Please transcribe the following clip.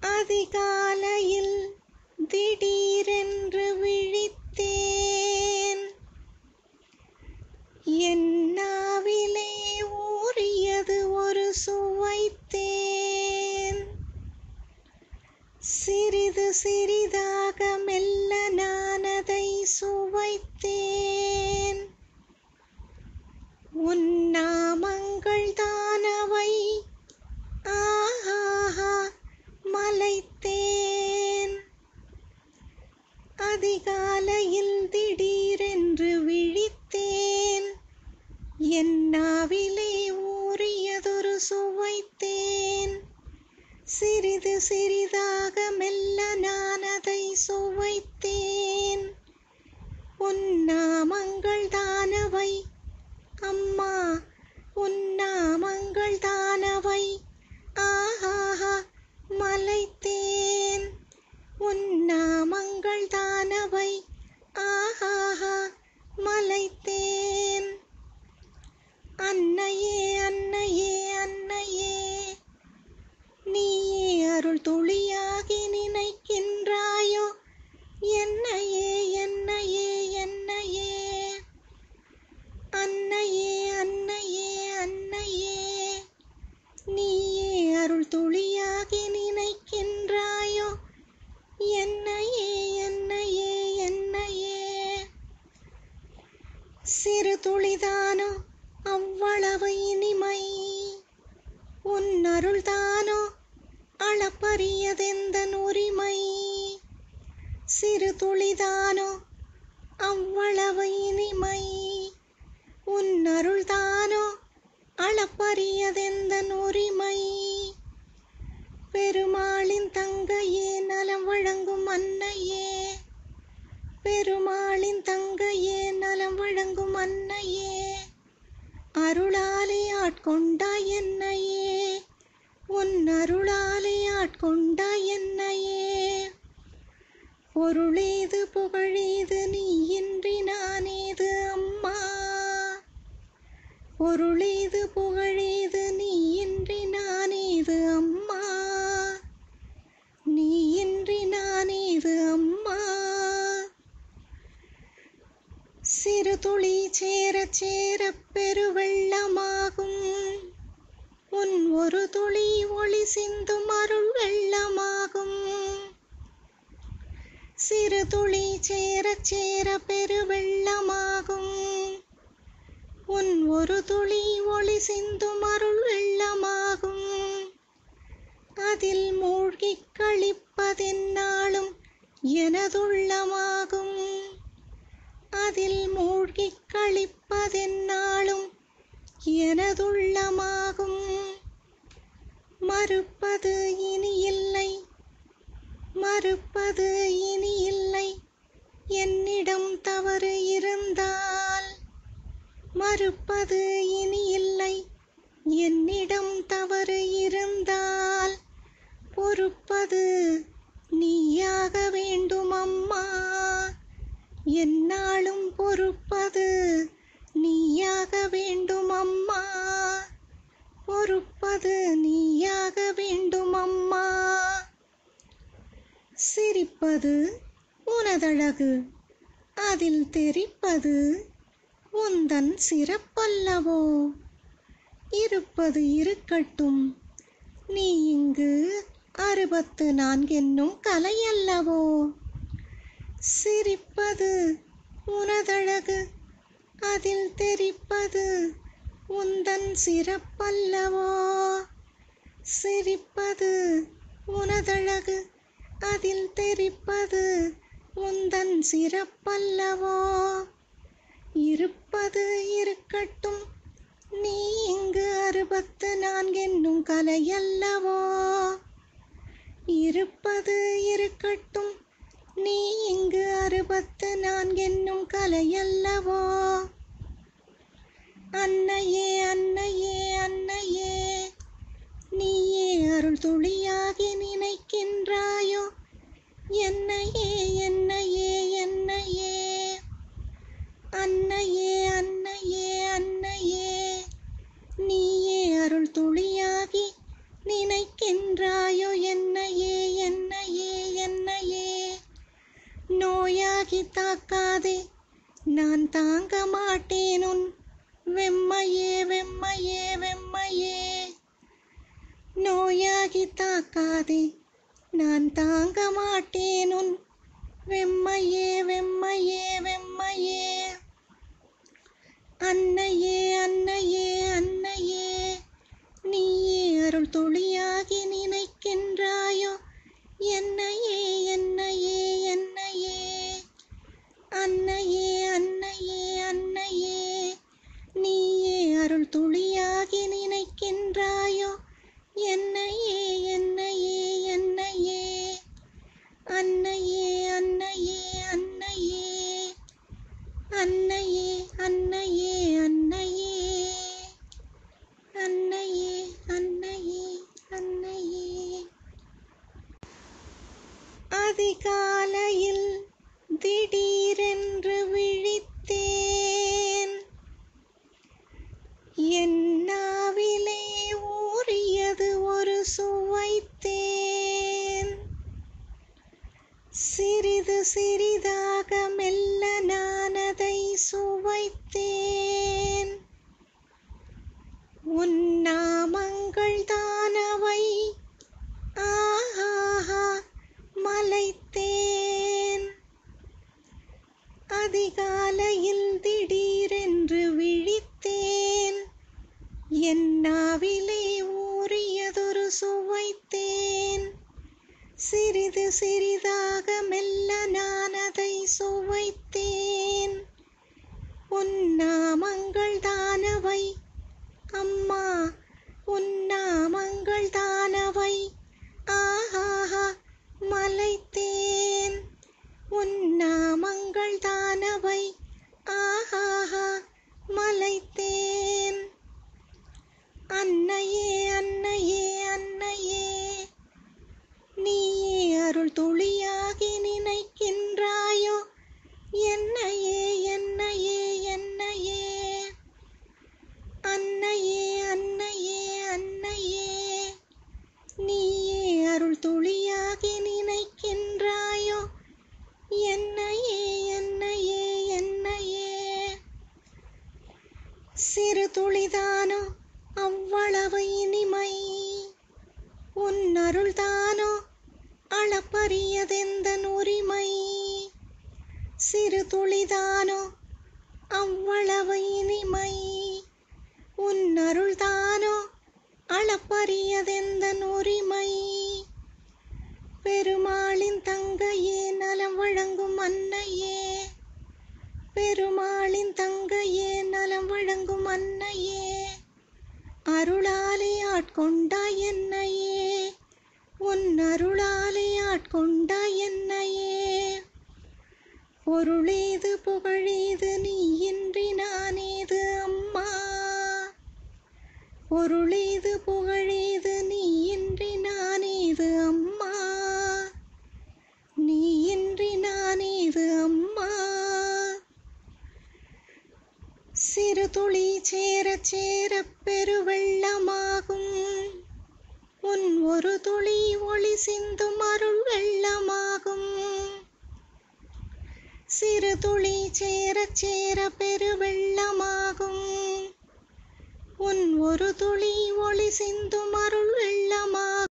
அதிகாலையில் திடீரென்று விழித்தேன் என் நாவிலே ஊறியது ஒரு சுவைத்தேன் சிறிது சிறிதாக மெல்ல நானதை சுவைத்தேன் உன் நாமங்கள் தானவை ஆஹா மலைத்தேன் அதிகாலையில் திடீரென்று விழித்தேன் என் நாவிலே ஊறியதொரு சுவைத்தேன் சிறிது சிறிதாக மெல்ல நான் அதை சுவைத்தேன் உன் நாமங்கள் தானவை அம்மா உன் நாமங்கள் தானவை ஆஹாஹா மலைத்தேன் உன் நாமங்கள் தானவை ஆஹாஹா மலைத்தேன் அன்னையே அன்னையே அன்னையே நீயே அருள் துளியாகி நினைக்கின்றாயோ என்னையே என்னையே என்னையே அன்னையே அன்னையே அன்னையே நீயே அருள் துளியாகி நினைக்கின்றாயோ என்னையே என்னையே என்னையே சிறு துளிதானோ அவ்வளவு இனிமை உன் அருள்தானோ அளப்பரியதெந்தன் உரிமை சிறு துளிதானோ அவ்வளவு இனிமை உன் அருள்தானோ அளப்பரியதெந்தன் உரிமை பெருமாளின் தங்கையே நலம் வழங்கும் அன்னையே பெருமாளின் தங்கையே நலம் வழங்கும் அன்னையே அருளாலே ஆட்கொண்டாய் என்னையே உன் அருளாலே ஆட்கொண்டாய் என்னையே பொருளேது புகழேது நீ இன்றி நானேது அம்மா பொருளேது புகழேது நீ இன்றி நானேது அம்மா நீ இன்றி நானேது அம்மா சிறு துளி சேர சேர பெருவெள்ளமாகும் உன் ஒரு துளி ஒளி சிந்தும் அருள் வெள்ளமாகும் சிறு துளி சேர சேர பெருவெள்ளமாகும் உன் ஒரு துளி ஒளி சிந்தும் அருள் வெள்ளமாகும் அதில் மூழ்கிக் கழிப்பதென்னாலும் எனதுள்ளமாகும் அதில் மூழ்கிக் கழிப்பதென்னாலும் எனதுள்ளமாகும் மறுப்பது இனி இல்லை மறுப்பது இனி இல்லை என்னிடம் தவறு இருந்தால் மறுப்பது இனி இல்லை என்னிடம் தவறு இருந்தால் பொறுப்பது நீயாக வேண்டும் அம்மா என்னாலும் பொறுப்பது நீயாக வேண்டும் அம்மா பொறுப்பது நீயாக வேண்டும் அம்மா சிரிப்பது உனதழகு அதில் தெரிப்பது உந்தன் சிறப்பல்லவோ இருப்பது இருக்கட்டும் நீ இங்கு அறுபத்து நான்கென்னும் கலையல்லவோ சிரிப்பது உனதழகு அதில் தெரிப்பது உந்தன் சிறப்பல்லவோ சிரிப்பது உனதழகு அதில் தெரிப்பது உந்தன் சிறப்பல்லவோ இருப்பது இருக்கட்டும் நீ இங்கு அறுபத்து நான்கென்னும் கலையல்லவோ இருப்பது இருக்கட்டும் நீ இங்கு அறுபத்து நான்கென்னும் கலையல்லவோ அன்னையே அன்னையே அன்னையே நீயே அருள் துளியாகி நினைக்கின்றாயோ என்னையே என்னையே என்னையே அன்னையே அன்னையே அன்னையே நீயே அருள் துளியாகி நினைக்கின்றாயோ என்னையே நான் தாங்க மாட்டேன் உன் வெம்மையே வெம்மையே வெம்மையே நோயாகி தாக்காதே நான் தாங்க மாட்டேன் உன் வெம்மையே வெம்மையே வெம்மையே அன்னையே அன்னையே அன்னையே நீயே அருள் துளியாகி நினைக்கின்றாயோ என்னையே என்னையே என்னையே அன்னையே அன்னையே அன்னையே நீயே அருள் துளியாகி நினைக்கின்றாயோ என்னையே என்னையே என்னையே அன்னையே அன்னையே அன்னையே அன்னையே அன்னையே அன்னையே அன்னையே அன்னையே அன்னையே அதிகாலையில் திடீரென்று விழித்தேன் என் நாவிலே ஊறியது ஒரு சுவைத்தேன் சிறிது சிறிதாக மெல்ல நானதை சுவைத்தேன் உன் நாமங்கள் தானவை ஆஹா மலைத்தேன் அதிகாலையில் திடீரென்று விழித்தேன் என் நாவிலே ஊறியதொரு சுவைத்தேன் சிறிது சிறிதாக மெல்ல நான் அதை சுவைத்தேன் உன் நாமங்கள் தானவை அம்மா உன் நாமங்கள் தானவை ஆஹாஹா மலைத்தேன் உன் நாமங்கள் தானவை ஆஹாஹா மலைத்தேன் அன்னையே அன்னையே அன்னையே நீயே அருள் துளியாகி நினைக்கின்றாயோ என்னையே என்னையே என்னையே அன்னையே அன்னையே அன்னையே நீயே அருள் துளியாகி நினைக்கின்றாயோ என்னையே என்னையே என்னையே சிறு துளிதானோ அவ்வளவு இனிமை உன் அருள்தானோ அளப்பரியதெந்தன் உரிமை சிறு துளிதானோ அவ்வளவு இனிமை உன் அருள்தானோ அளப்பரியதெந்தன் உரிமை பெருமாளின் தங்கையே நலம் வழங்கும் அன்னையே பெருமாளின் தங்கையே நலம் வழங்கும் அன்னையே அருளாலே ஆட்கொண்டாய் என்னையே உன் அருளாலே ஆட்கொண்டாய் என்னையே பொருளேது புகழேது நீ இன்றி நானேது அம்மா பொருளேது புகழேது நீ இன்றி நானேது அம்மா நீ இன்றி நானேது அம்மா சிறு துளி சேர சேர பெருவெள்ளமாகும் உன் ஒரு துளி ஒளி சிந்தும் அருள் வெள்ளமாகும் சிறு துளி சேர சேர பெருவெள்ளமாகும் உன் ஒரு துளி ஒளி சிந்தும் அருள் வெள்ளமாகும்